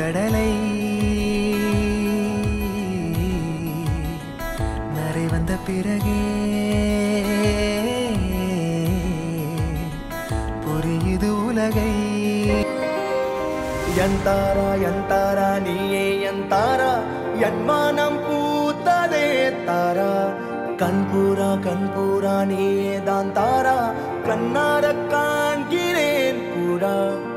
கடலை நரை வந்த பிறகே புரியுது உலகை எந்தாரா எந்தாரா நீயே எந்தாரா என் மானம் பூத்ததே தாரா கண்பூரா கண்பூரா நீயே தான் தாரா கண்ணார காண்கிறேன் பூரா